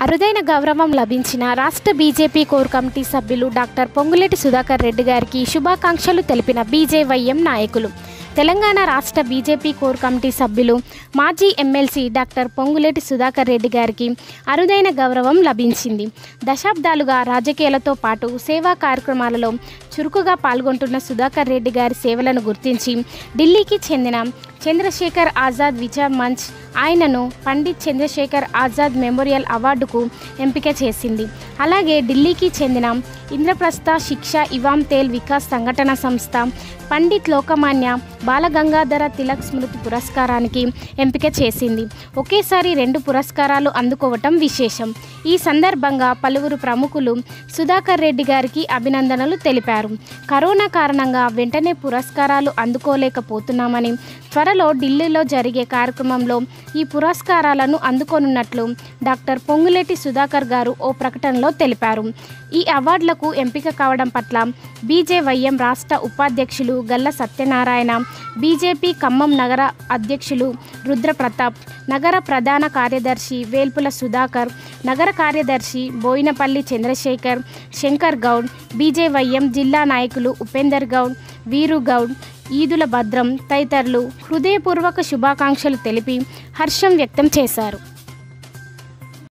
అరుదైన గౌరవం లభించిన రాష్ట్ర బీజేపీ కోర్ కమిటీ సభ్యులు డాక్టర్ పొంగులేటి సుధాకర్ రెడ్డి గారికి శుభాకాంక్షలు తెలిపిన బీజేవైఎం నాయకులు తెలంగాణ రాష్ట్ర బీజేపీ కోర్ కమిటీ సభ్యులు మాజీ ఎమ్మెల్సీ డాక్టర్ పొంగులేటి సుధాకర్ రెడ్డి గారికి అరుదైన గౌరవం లభించింది దశాబ్దాలుగా రాజకీయాలతో పాటు సేవా కార్యక్రమాలలో చురుకుగా పాల్గొంటున్న సుధాకర్ రెడ్డి గారి సేవలను గుర్తించి ఢిల్లీకి చెందిన చంద్రశేఖర్ ఆజాద్ విచార్ మంచ్ ఆయనను పండిత్ చంద్రశేఖర్ ఆజాద్ మెమోరియల్ అవార్డుకు ఎంపిక చేసింది అలాగే ఢిల్లీకి చెందిన ఇంద్రప్రస్థ శిక్ష ఇవాం తేల్ వికాస్ సంఘటన సంస్థ పండిత్ లోకమాన్య బాలగంగాధర తిలక్ స్మృతి పురస్కారానికి ఎంపిక చేసింది ఒకేసారి రెండు పురస్కారాలు అందుకోవటం విశేషం ఈ సందర్భంగా పలువురు ప్రముఖులు సుధాకర్ రెడ్డి గారికి అభినందనలు తెలిపారు కరోనా కారణంగా వెంటనే పురస్కారాలు అందుకోలేకపోతున్నామని త్వరలో ఢిల్లీలో జరిగే కార్యక్రమంలో ఈ పురస్కారాలను అందుకోనున్నట్లు డాక్టర్ పొంగులేటి సుధాకర్ గారు ఓ ప్రకటనలో తెలిపారు ఈ అవార్డులకు ఎంపిక కావడం పట్ల బీజేవైఎం రాష్ట్ర ఉపాధ్యక్షులు గల్ల సత్యనారాయణ బీజేపీ ఖమ్మం నగర అధ్యక్షులు రుద్రప్రతాప్ నగర ప్రధాన కార్యదర్శి వేల్పుల సుధాకర్ నగర కార్యదర్శి బోయినపల్లి చంద్రశేఖర్ శంకర్ గౌడ్ బీజేవైఎం జిల్లా నాయకులు ఉపేందర్ గౌడ్ వీరు గౌడ్ ఈదుల భద్రం తదితరులు హృదయపూర్వక శుభాకాంక్షలు తెలిపి హర్షం వ్యక్తం చేశారు